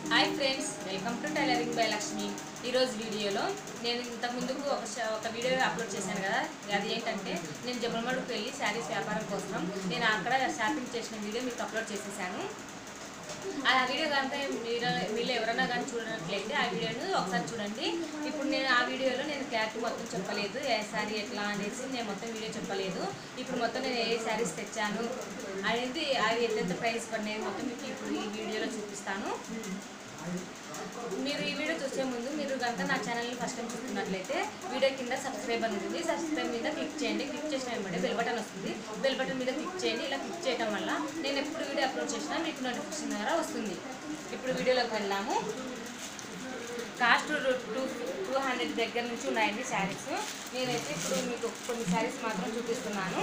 hi friends welcome to tailoring by Lakshmi ఈరోజు వీడియోలో నేను ఇంతకు ముందుకు ఒక ష- ఒక వీడియో అప్లోడ్ చేశాను కదా అది ఏంటంటే నేను జమ్మలమడుకు వెళ్ళి శారీస్ వ్యాపారం కోసం నేను అక్కడ షాపింగ్ చేసిన వీడియో మీకు అప్లోడ్ చేసేసాను ఆ వీడియో కనుక మీరు మీరు ఎవరైనా కానీ చూడనట్లయితే ఆ వీడియోని ఒకసారి చూడండి ఇప్పుడు నేను ఆ వీడియోలో నేను క్లారిటీ మొత్తం చెప్పలేదు ఏ శారీ ఎట్లా అనేసి నేను మొత్తం వీడియో చెప్పలేదు ఇప్పుడు మొత్తం నేను ఏ శారీస్ తెచ్చాను అనేది అవి ఎంతెంత ప్రైస్ పడినాయి మొత్తం మీకు ఇప్పుడు ఈ వీడియోలో చూపిస్తాను మీరు ఈ వీడియో చూసే ముందు మీరు కనుక నా ఛానల్ని ఫస్ట్ టైం చూస్తున్నట్లయితే వీడియో కింద సబ్స్క్రైబ్ అని ఉంటుంది సబ్స్క్రైబ్ మీద క్లిక్ చేయండి క్లిక్ చేసిన వెంబడే బెల్ బటన్ వస్తుంది బెల్ బటన్ మీద క్లిక్ చేయండి ఇలా క్లిక్ చేయడం వల్ల నేను ఎప్పుడు వీడియో అప్లోడ్ చేసినా మీకు నోటిఫికేషన్ ద్వారా వస్తుంది ఇప్పుడు వీడియోలోకి వెళ్దాము కాస్ట్ టూ టూ హండ్రెడ్ దగ్గర నుంచి ఉన్నాయండి శారీస్ నేనైతే ఇప్పుడు మీకు కొన్ని శారీస్ మాత్రం చూపిస్తున్నాను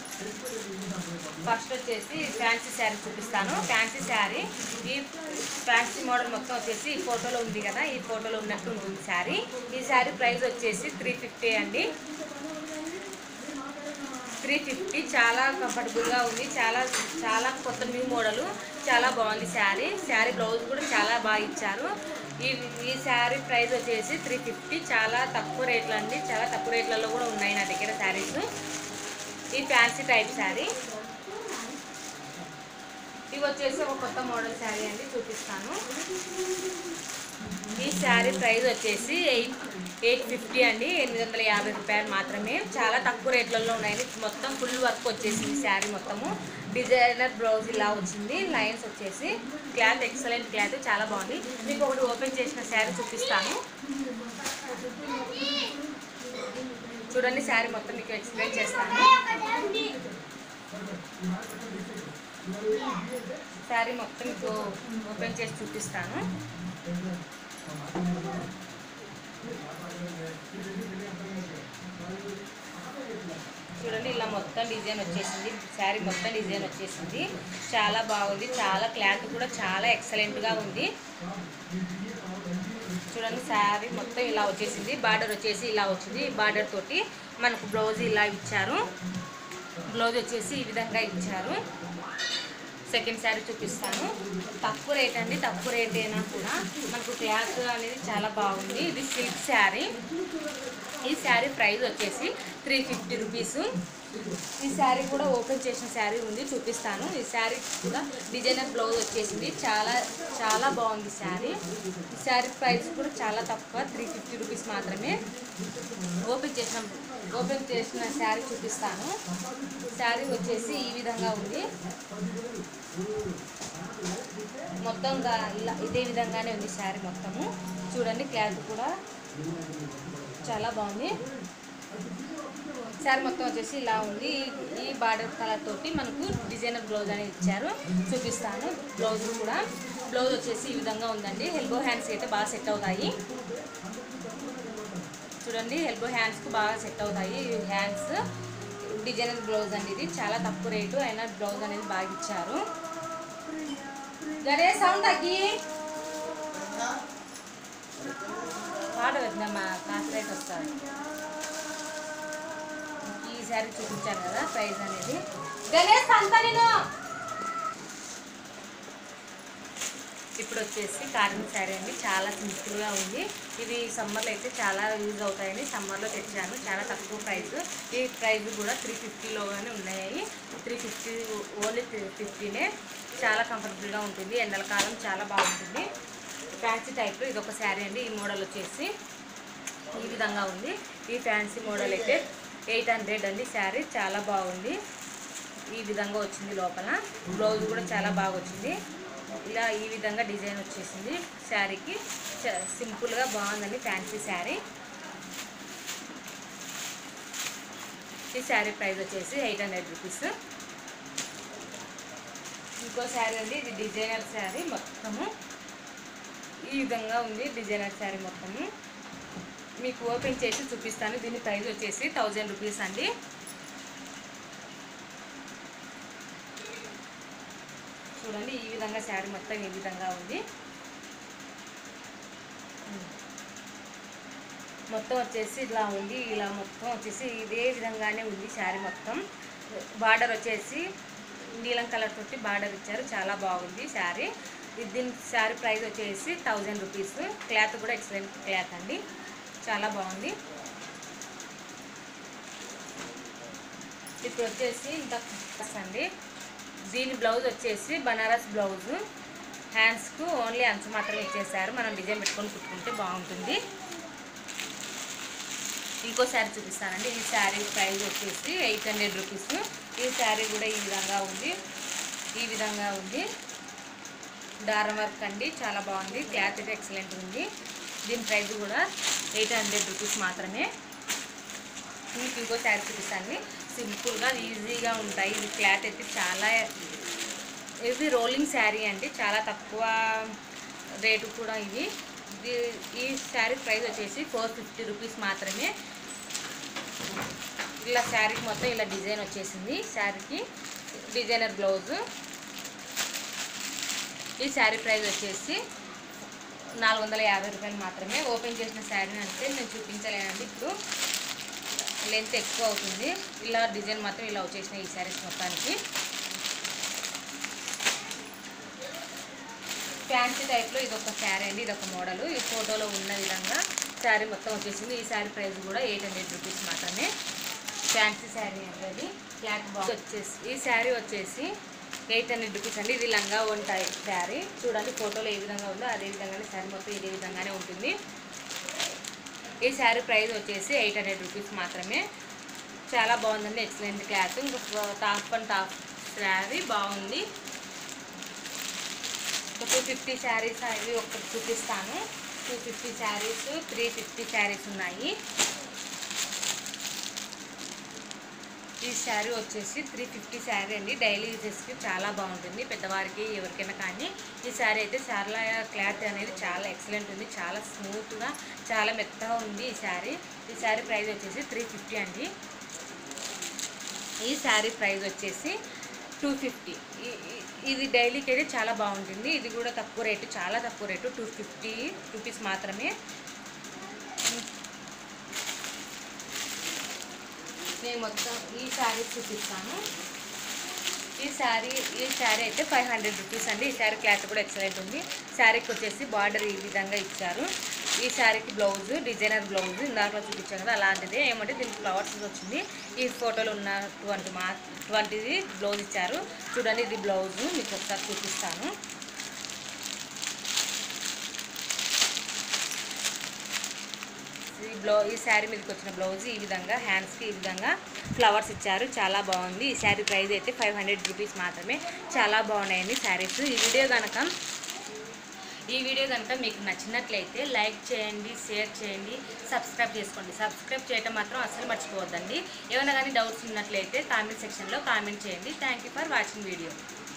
ఫస్ట్ వచ్చేసి ఫ్యాన్సీ శారీ చూపిస్తాను ఫ్యాన్సీ శారీ ఈ ఫ్యాన్సీ మోడల్ మొత్తం వచ్చేసి ఈ ఫోటోలో ఉంది కదా ఈ ఫోటోలో ఉన్నట్టు ఉంటుంది శారీ ఈ శారీ ప్రైస్ వచ్చేసి త్రీ ఫిఫ్టీ అండి త్రీ ఫిఫ్టీ చాలా కంఫర్టబుల్గా ఉంది చాలా చాలా కొత్త న్యూ మోడలు చాలా బాగుంది శారీ శారీ బ్లౌజ్ కూడా చాలా బాగా ఇచ్చారు ఈ ఈ శారీ ప్రైస్ వచ్చేసి త్రీ ఫిఫ్టీ చాలా తక్కువ రేట్లు అండి చాలా తక్కువ రేట్లలో కూడా ఉన్నాయి నా దగ్గర శారీస్ ఈ ఫ్యాన్సీ టైప్ శారీ ఇవి వచ్చేసి ఒక కొత్త మోడల్ శారీ అండి చూపిస్తాను ఈ శారీ ప్రైస్ వచ్చేసి ఎయిట్ ఎయిట్ ఫిఫ్టీ అండి ఎనిమిది వందల యాభై రూపాయలు మాత్రమే చాలా తక్కువ రేట్లలో ఉన్నాయండి మొత్తం ఫుల్ వర్క్ వచ్చేసింది శారీ మొత్తము డిజైనర్ బ్లౌజ్ ఇలా వచ్చింది లైన్స్ వచ్చేసి క్లాత్ ఎక్సలెంట్ క్లాత్ చాలా బాగుంది మీకు ఒకటి ఓపెన్ చేసిన శారీ చూపిస్తాను చూడండి శారీ మొత్తం మీకు ఎక్స్ప్లెయిన్ చేస్తాను శారీ మొత్తం మీకు ఓపెన్ చేసి చూపిస్తాను చూడండి ఇలా మొత్తం డిజైన్ వచ్చేసింది శారీ మొత్తం డిజైన్ వచ్చేసింది చాలా బాగుంది చాలా క్లాత్ కూడా చాలా ఎక్సలెంట్గా ఉంది చూడండి శారీ మొత్తం ఇలా వచ్చేసింది బార్డర్ వచ్చేసి ఇలా వచ్చింది బార్డర్ తోటి మనకు బ్లౌజ్ ఇలా ఇచ్చారు బ్లౌజ్ వచ్చేసి ఈ విధంగా ఇచ్చారు సెకండ్ శారీ చూపిస్తాను తక్కువ రేట్ అండి తక్కువ రేట్ అయినా కూడా మనకు క్లాత్ అనేది చాలా బాగుంది ఇది సిల్క్ శారీ ఈ శారీ ప్రైస్ వచ్చేసి త్రీ ఫిఫ్టీ రూపీస్ ఈ శారీ కూడా ఓపెన్ చేసిన శారీ ఉంది చూపిస్తాను ఈ శారీ కూడా డిజైనర్ బ్లౌజ్ వచ్చేసింది చాలా చాలా బాగుంది శారీ ఈ శారీ ప్రైస్ కూడా చాలా తక్కువ త్రీ ఫిఫ్టీ రూపీస్ మాత్రమే ఓపెన్ చేసిన ఓపెన్ చేసిన శారీ చూపిస్తాను శారీ వచ్చేసి ఈ విధంగా ఉంది మొత్తంగా ఇలా ఇదే విధంగానే ఉంది శారీ మొత్తము చూడండి క్లాత్ కూడా చాలా బాగుంది శారీ మొత్తం వచ్చేసి ఇలా ఉంది ఈ- ఈ బార్డర్ కలర్ తోటి మనకు డిజైనర్ బ్లౌజ్ అనేది ఇచ్చారు చూపిస్తాను బ్లౌజ్ కూడా బ్లౌజ్ వచ్చేసి ఈ విధంగా ఉందండి ఎల్బో హ్యాండ్స్ అయితే బాగా సెట్ అవుతాయి చూడండి ఎల్బో హ్యాండ్స్కి బాగా సెట్ అవుతాయి ఈ హ్యాండ్స్ డిజైనర్ బ్లౌజ్ అండి ఇది చాలా తక్కువ రేటు అయినా బ్లౌజ్ అనేది బాగా ఇచ్చారు గడే సౌండ్ తగ్గి పాట పెట్టినమ్మా కాస్ట్ రేట్ వస్తుంది ఈ శారీ చూపించాను కదా ప్రైస్ అనేది గణేష్ అంత నేను ఇప్పుడు వచ్చేసి కాటన్ శారీ అండి చాలా సింపుల్గా ఉంది ఇది సమ్మర్లో అయితే చాలా యూజ్ అవుతాయని సమ్మర్లో తెచ్చాను చాలా తక్కువ ప్రైస్ ఈ ప్రైస్ కూడా త్రీ ఫిఫ్టీలోగానే ఉన్నాయి త్రీ ఫిఫ్టీ ఓన్లీ త్రీ ఫిఫ్టీనే చాలా కంఫర్టబుల్గా ఉంటుంది ఎండల కాలం చాలా బాగుంటుంది ఫ్యాన్సీ టైప్లో ఇది ఒక శారీ అండి ఈ మోడల్ వచ్చేసి ఈ విధంగా ఉంది ఈ ఫ్యాన్సీ మోడల్ అయితే ఎయిట్ హండ్రెడ్ అండి శారీ చాలా బాగుంది ఈ విధంగా వచ్చింది లోపల బ్లౌజ్ కూడా చాలా బాగా వచ్చింది ఇలా ఈ విధంగా డిజైన్ వచ్చేసింది శారీకి చ- సింపుల్గా బాగుందండి ఫ్యాన్సీ శారీ ఈ శారీ ప్రైస్ వచ్చేసి ఎయిట్ హండ్రెడ్ రూపీస్ ఇంకో శారీ అండి ఇది డిజైనర్ శారీ మొత్తము ఈ విధంగా ఉంది డిజైనర్ శారీ మొత్తము మీకు ఓపెన్ చేసి చూపిస్తాను దీని ప్రైస్ వచ్చేసి థౌజండ్ రూపీస్ అండి చూడండి ఈ విధంగా శారీ మొత్తం ఈ విధంగా ఉంది మొత్తం వచ్చేసి ఇలా ఉంది ఇలా మొత్తం వచ్చేసి ఇదే విధంగానే ఉంది శారీ మొత్తం బార్డర్ వచ్చేసి నీలం కలర్ తోటి బార్డర్ ఇచ్చారు చాలా బాగుంది శారీ ఇది దీని శారీ ప్రైస్ వచ్చేసి థౌజండ్ రూపీస్ క్లాత్ కూడా ఎక్సలెంట్ క్లాత్ అండి చాలా బాగుంది ఇప్పుడు వచ్చేసి ఇంకా అండి దీని బ్లౌజ్ వచ్చేసి బనారస్ బ్లౌజ్ హ్యాండ్స్కు ఓన్లీ అంచు మాత్రమే ఇచ్చేసారు మనం డిజైన్ పెట్టుకొని కుట్టుకుంటే బాగుంటుంది ఇంకో శారీ చూపిస్తానండి ఈ శారీ ప్రైస్ వచ్చేసి ఎయిట్ హండ్రెడ్ రూపీస్ ఈ శారీ కూడా ఈ విధంగా ఉంది ఈ విధంగా ఉంది దారం వర్క్ అండి చాలా బాగుంది క్లాత్ అయితే ఎక్సలెంట్ ఉంది దీని ప్రైస్ కూడా ఎయిట్ హండ్రెడ్ రూపీస్ మాత్రమే మీకు ఇంకో శారీ చూపిస్తాను సింపుల్గా ఈజీగా ఉంటాయి ఇది క్లాత్ అయితే చాలా ఇది రోలింగ్ శారీ అండి చాలా తక్కువ రేటు కూడా ఇది ఇది ఈ శారీ ప్రైస్ వచ్చేసి ఫోర్ ఫిఫ్టీ రూపీస్ మాత్రమే ఇలా శారీకి మొత్తం ఇలా డిజైన్ వచ్చేసింది శారీకి డిజైనర్ బ్లౌజు ఈ శారీ ప్రైస్ వచ్చేసి నాలుగు వందల యాభై రూపాయలు మాత్రమే ఓపెన్ చేసిన శారీ అంటే నేను చూపించలేనండి ఇప్పుడు లెంత్ ఎక్కువ అవుతుంది ఇలా డిజైన్ మాత్రం ఇలా వచ్చేసినాయి ఈ శారీస్ మొత్తానికి ఫ్యాన్సీ టైప్లో ఇది ఒక శారీ అండి ఇది ఒక మోడల్ ఈ ఫోటోలో ఉన్న విధంగా శారీ మొత్తం వచ్చేసింది ఈ శారీ ప్రైస్ కూడా ఎయిట్ హండ్రెడ్ రూపీస్ మాత్రమే ఫ్యాన్సీ శారీ అండి అది క్లాత్ బాక్స్ వచ్చేసి ఈ శారీ వచ్చేసి ఎయిట్ హండ్రెడ్ రూపీస్ అండి ఇది లంగా ఉంటాయి శారీ చూడండి ఫోటోలో ఏ విధంగా ఉందో అదే విధంగానే శారీ మొత్తం ఇదే విధంగానే ఉంటుంది ఈ శారీ ప్రైస్ వచ్చేసి ఎయిట్ హండ్రెడ్ రూపీస్ మాత్రమే చాలా బాగుందండి ఎక్సలెంట్ క్లాత్ ఇంకా టాప్ అండ్ టాప్ శారీ బాగుంది ఒక టూ ఫిఫ్టీ శారీస్ అవి ఒకటి చూపిస్తాను two fifty saris three fifty saris ఉన్నాయి ఈ శారీ వచ్చేసి త్రీ ఫిఫ్టీ శారీ అండి డైలీ యూజెస్కి చాలా బాగుంటుంది పెద్దవారికి ఎవరికైనా కానీ ఈ శారీ అయితే చాలా క్లాత్ అనేది చాలా ఎక్సలెంట్ ఉంది చాలా స్మూత్గా చాలా మెత్తగా ఉంది ఈ శారీ ఈ శారీ ప్రైస్ వచ్చేసి త్రీ ఫిఫ్టీ అండి ఈ శారీ ప్రైస్ వచ్చేసి టూ ఫిఫ్టీ ఇది డైలీకి అయితే చాలా బాగుంటుంది ఇది కూడా తక్కువ రేటు చాలా తక్కువ రేటు టూ ఫిఫ్టీ రూపీస్ మాత్రమే నేను మొత్తం ఈ శారీ చూపిస్తాను ఈ శారీ ఈ శారీ అయితే ఫైవ్ హండ్రెడ్ రూపీస్ అండి ఈ శారీ క్లాత్ కూడా ఎక్సలెంట్ ఉంది శారీకి వచ్చేసి బార్డర్ ఈ విధంగా ఇచ్చారు ఈ శారీకి బ్లౌజ్ డిజైనర్ బ్లౌజ్ ఇందాకలో చూపించాను కదా అలాంటిదే ఏమంటే దీనికి ఫ్లవర్స్ వచ్చింది ఈ ఫోటోలో ఉన్నటువంటి మా అటువంటిది బ్లౌజ్ ఇచ్చారు చూడండి ఇది బ్లౌజ్ మీకు ఒకసారి చూపిస్తాను ఈ బ్లౌ ఈ శారీ మీదకి వచ్చిన బ్లౌజ్ ఈ విధంగా హ్యాండ్స్కి ఈ విధంగా ఫ్లవర్స్ ఇచ్చారు చాలా బాగుంది ఈ శారీ ప్రైస్ అయితే ఫైవ్ హండ్రెడ్ రూపీస్ మాత్రమే చాలా బాగున్నాయండి శారీస్ ఈ వీడియో కనుక ఈ వీడియో కనుక మీకు నచ్చినట్లయితే లైక్ చేయండి షేర్ చేయండి సబ్స్క్రైబ్ చేసుకోండి సబ్స్క్రైబ్ చేయడం మాత్రం అస్సలు మర్చిపోవద్దండి ఏమైనా కానీ డౌట్స్ ఉన్నట్లయితే కామెంట్ సెక్షన్లో కామెంట్ చేయండి thank you for watching video